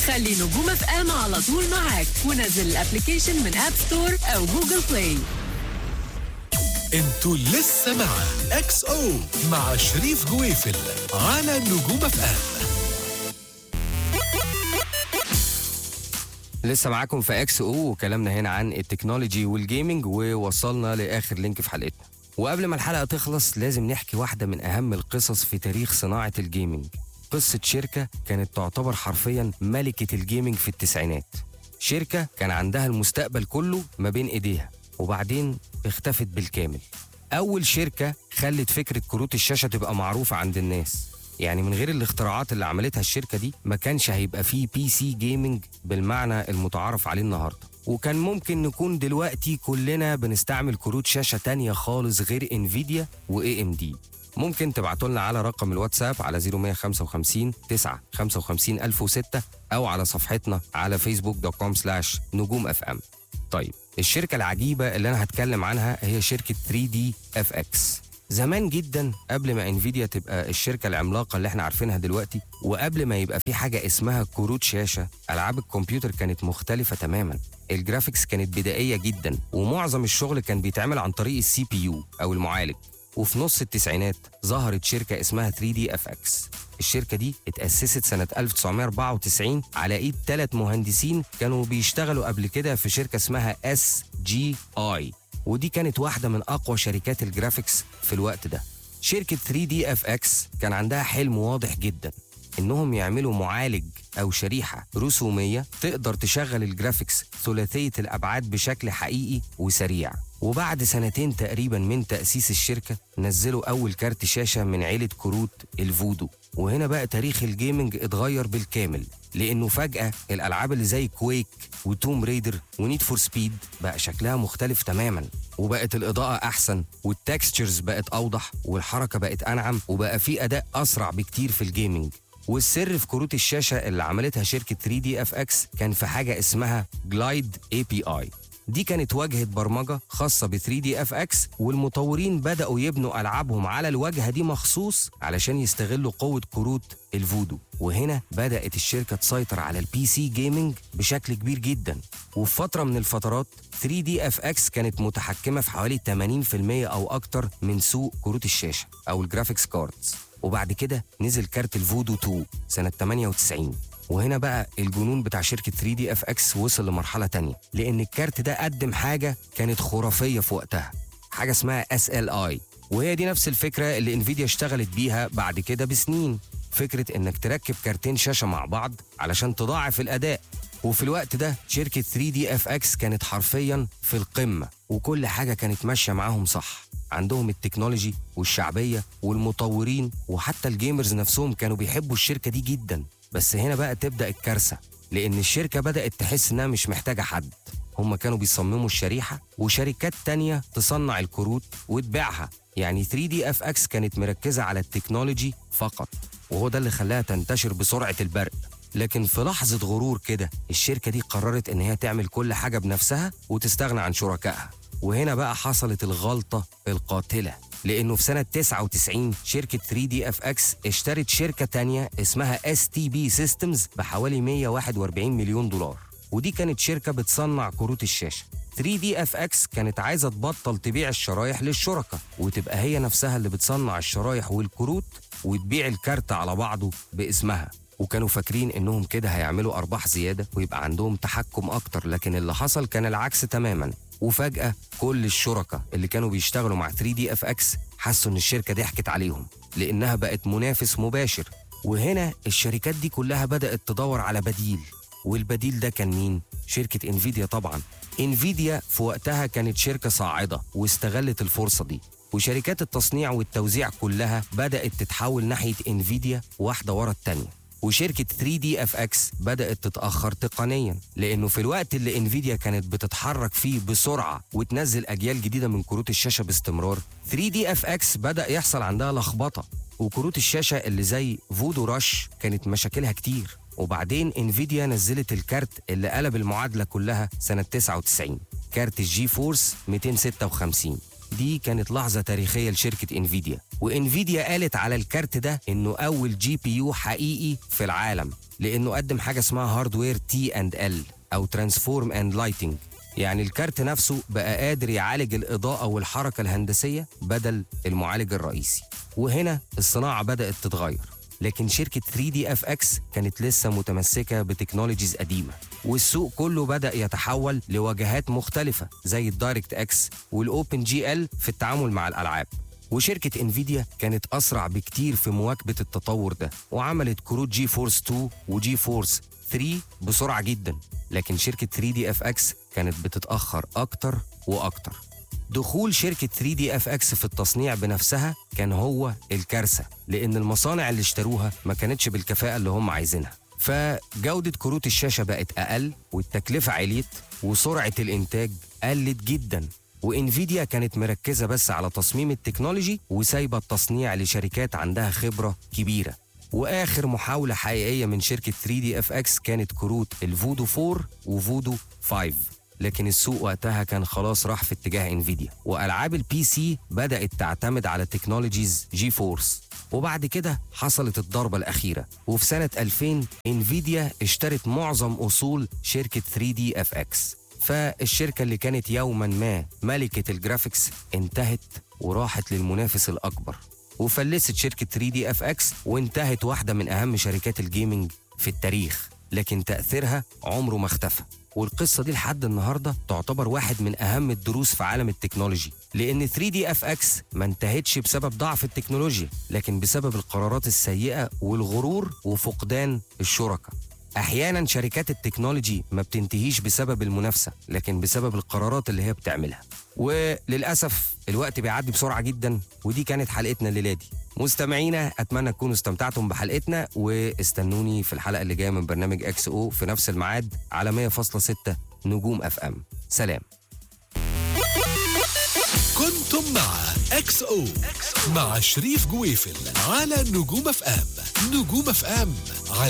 خلي نجوم اف ام على طول معاك ونزل الابلكيشن من اب ستور او جوجل بلاي انتوا لسه مع اكس او مع شريف جويفل على نجوم اف ام لسه معاكم في اكس او وكلامنا هنا عن التكنولوجي والجيمنج ووصلنا لاخر لينك في حلقتنا وقبل ما الحلقه تخلص لازم نحكي واحده من اهم القصص في تاريخ صناعه الجيمنج قصه شركه كانت تعتبر حرفيا ملكه الجيمنج في التسعينات شركه كان عندها المستقبل كله ما بين ايديها وبعدين اختفت بالكامل اول شركه خلت فكره كروت الشاشه تبقى معروفه عند الناس يعني من غير الاختراعات اللي عملتها الشركه دي ما كانش هيبقى فيه بي سي جيمنج بالمعنى المتعارف عليه النهارده وكان ممكن نكون دلوقتي كلنا بنستعمل كروت شاشه تانية خالص غير انفيديا واي ام دي ممكن تبعتوا لنا على رقم الواتساب على 0155 9 55 1006 او على صفحتنا على فيسبوك دوت كوم سلاش نجوم اف ام طيب الشركه العجيبه اللي انا هتكلم عنها هي شركه 3 دي اف اكس زمان جدا قبل ما انفيديا تبقى الشركه العملاقه اللي احنا عارفينها دلوقتي وقبل ما يبقى في حاجه اسمها كروت شاشه العاب الكمبيوتر كانت مختلفه تماما الجرافيكس كانت بدائيه جدا ومعظم الشغل كان بيتعمل عن طريق السي بي يو او المعالج وفي نص التسعينات ظهرت شركة اسمها 3 دي اف اكس الشركة دي اتأسست سنة 1994 على ايد ثلاث مهندسين كانوا بيشتغلوا قبل كده في شركة اسمها اس جي اي ودي كانت واحدة من أقوى شركات الجرافيكس في الوقت ده شركة 3 دي اف اكس كان عندها حلم واضح جدا انهم يعملوا معالج او شريحه رسوميه تقدر تشغل الجرافيكس ثلاثيه الابعاد بشكل حقيقي وسريع وبعد سنتين تقريبا من تاسيس الشركه نزلوا اول كارت شاشه من عيله كروت الفودو وهنا بقى تاريخ الجيمنج اتغير بالكامل لانه فجاه الالعاب اللي زي كويك وتوم ريدر ونيد فور سبيد بقى شكلها مختلف تماما وبقت الاضاءه احسن والتكستشرز بقت اوضح والحركه بقت انعم وبقى في اداء اسرع بكتير في الجيمنج والسر في كروت الشاشه اللي عملتها شركه 3 دي اف اكس كان في حاجه اسمها جلايد اي بي اي دي كانت واجهه برمجه خاصه ب 3 دي اف اكس والمطورين بداوا يبنوا العابهم على الواجهه دي مخصوص علشان يستغلوا قوه كروت الفودو وهنا بدات الشركه تسيطر على البي سي جيمنج بشكل كبير جدا وفي فتره من الفترات 3 دي اف اكس كانت متحكمه في حوالي 80% او اكتر من سوق كروت الشاشه او الجرافيكس كاردز وبعد كده نزل كارت الفودو 2 سنة 98 وهنا بقى الجنون بتاع شركة 3 دي اف اكس وصل لمرحلة تانية لأن الكارت ده قدم حاجة كانت خرافية في وقتها حاجة اسمها اس ال اي وهي دي نفس الفكرة اللي انفيديا اشتغلت بيها بعد كده بسنين فكرة انك تركب كارتين شاشة مع بعض علشان تضاعف الأداء وفي الوقت ده شركة 3 دي اف اكس كانت حرفيا في القمة وكل حاجة كانت ماشية معاهم صح عندهم التكنولوجي والشعبية والمطورين وحتى الجيمرز نفسهم كانوا بيحبوا الشركة دي جدا بس هنا بقى تبدأ الكارثة لأن الشركة بدأت تحس إنها مش محتاجة حد هم كانوا بيصمموا الشريحة وشركات تانية تصنع الكروت وتبيعها يعني 3 دي اف اكس كانت مركزة على التكنولوجي فقط وهو ده اللي خلاها تنتشر بسرعة البرق لكن في لحظة غرور كده الشركة دي قررت إن هي تعمل كل حاجة بنفسها وتستغنى عن شركائها وهنا بقى حصلت الغلطة القاتلة لأنه في سنة 99 شركة 3 دي اف اكس اشترت شركة تانية اسمها اس تي بي سيستمز بحوالي 141 مليون دولار ودي كانت شركة بتصنع كروت الشاشة 3 دي اف اكس كانت عايزة تبطل تبيع الشرايح للشركة وتبقى هي نفسها اللي بتصنع الشرايح والكروت وتبيع الكارت على بعضه باسمها وكانوا فاكرين انهم كده هيعملوا ارباح زياده ويبقى عندهم تحكم اكتر لكن اللي حصل كان العكس تماما وفجاه كل الشركاء اللي كانوا بيشتغلوا مع 3 دي اف اكس حسوا ان الشركه ضحكت عليهم لانها بقت منافس مباشر وهنا الشركات دي كلها بدات تدور على بديل والبديل ده كان مين شركه انفيديا طبعا انفيديا في وقتها كانت شركه صاعده واستغلت الفرصه دي وشركات التصنيع والتوزيع كلها بدات تتحول ناحيه انفيديا واحده ورا التانيه وشركة 3 دي اف اكس بدأت تتأخر تقنيا لأنه في الوقت اللي انفيديا كانت بتتحرك فيه بسرعة وتنزل أجيال جديدة من كروت الشاشة باستمرار 3 دي اف اكس بدأ يحصل عندها لخبطة وكروت الشاشة اللي زي فودو راش كانت مشاكلها كتير وبعدين انفيديا نزلت الكارت اللي قلب المعادلة كلها سنة 99 كارت الجي فورس 256 دي كانت لحظة تاريخية لشركة انفيديا وانفيديا قالت على الكارت ده انه اول جي بي يو حقيقي في العالم لانه قدم حاجة اسمها هاردوير تي اند ال او ترانسفورم اند لايتنج يعني الكارت نفسه بقى قادر يعالج الإضاءة والحركة الهندسية بدل المعالج الرئيسي وهنا الصناعة بدأت تتغير لكن شركة 3DFX كانت لسه متمسكة بتكنولوجيز قديمة والسوق كله بدأ يتحول لواجهات مختلفة زي الدايركت اكس والأوبن جي ال في التعامل مع الألعاب وشركة انفيديا كانت أسرع بكتير في مواكبة التطور ده وعملت كروت جي فورس 2 وجي فورس 3 بسرعة جدا لكن شركة 3DFX كانت بتتأخر أكتر وأكتر دخول شركة 3DFX في التصنيع بنفسها كان هو الكارثة لأن المصانع اللي اشتروها ما كانتش بالكفاءة اللي هم عايزينها فجودة كروت الشاشة بقت أقل والتكلفة عليت وسرعة الإنتاج قلت جدا وانفيديا كانت مركزة بس على تصميم التكنولوجي وسايبة التصنيع لشركات عندها خبرة كبيرة واخر محاوله حقيقيه من شركه 3 دي اف اكس كانت كروت الفودو 4 وفودو 5 لكن السوق وقتها كان خلاص راح في اتجاه انفيديا والعاب البي سي بدات تعتمد على تكنولوجيز جي فورس وبعد كده حصلت الضربة الأخيرة وفي سنة 2000 انفيديا اشترت معظم أصول شركة 3 دي اف اكس فالشركة اللي كانت يوما ما ملكة الجرافيكس انتهت وراحت للمنافس الأكبر وفلست شركة 3 دي اف اكس وانتهت واحدة من أهم شركات الجيمنج في التاريخ لكن تأثيرها عمره ما اختفى والقصة دي لحد النهاردة تعتبر واحد من أهم الدروس في عالم التكنولوجي لأن 3 دي اف اكس ما انتهتش بسبب ضعف التكنولوجيا لكن بسبب القرارات السيئة والغرور وفقدان الشركاء احيانا شركات التكنولوجي ما بتنتهيش بسبب المنافسه لكن بسبب القرارات اللي هي بتعملها وللاسف الوقت بيعدي بسرعه جدا ودي كانت حلقتنا الليله دي مستمعينا اتمنى تكونوا استمتعتم بحلقتنا واستنوني في الحلقه اللي جايه من برنامج اكس او في نفس الميعاد على 100.6 نجوم اف ام سلام كنتم مع اكس او مع شريف جويفل على نجوم اف ام نجوم اف ام على